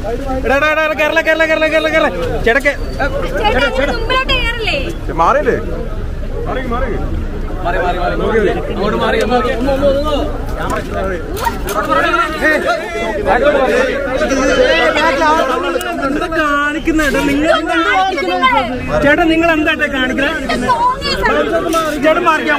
എടാ എടാ എടാ കേരള കേരള കേരള കേരള കേരള ചേട്ടക്ക് ചേട്ടാ ഇതിന് മുമ്പിലോട്ട് കയറില്ലേ മാറിയില്ലേ മാറി മാറി എന്താ കാണിക്കുന്നുണ്ട് നിങ്ങൾ എന്താ ചേട്ടാ നിങ്ങൾ എന്താ കാണിക്കുന്നത് ചേട്ടൻ മാറിക്കാൻ